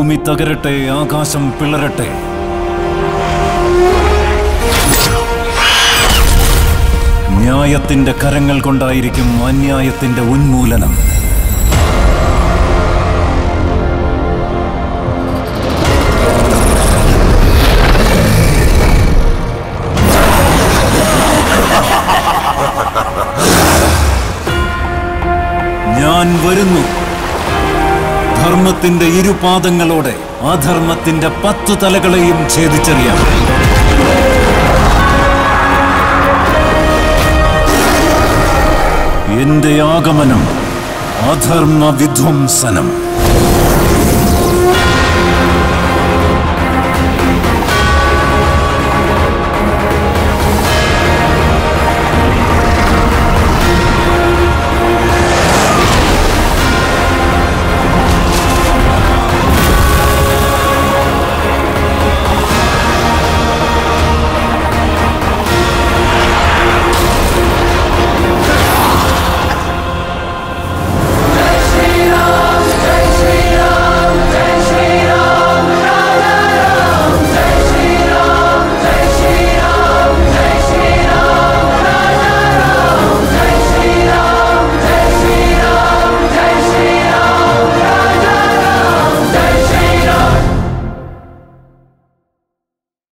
ഭൂമി തകരട്ടെ ആകാശം പിളരട്ടെ ന്യായത്തിന്റെ കരങ്ങൾ കൊണ്ടായിരിക്കും അന്യായത്തിന്റെ ഉന്മൂലനം ഞാൻ വരുന്നു ധർമ്മത്തിന്റെ ഇരുപാദങ്ങളോടെ അധർമ്മത്തിന്റെ പത്ത് തലകളെയും ഛേദിച്ചറിയാം എന്റെ ആഗമനം അധർമ്മ വിധ്വംസനം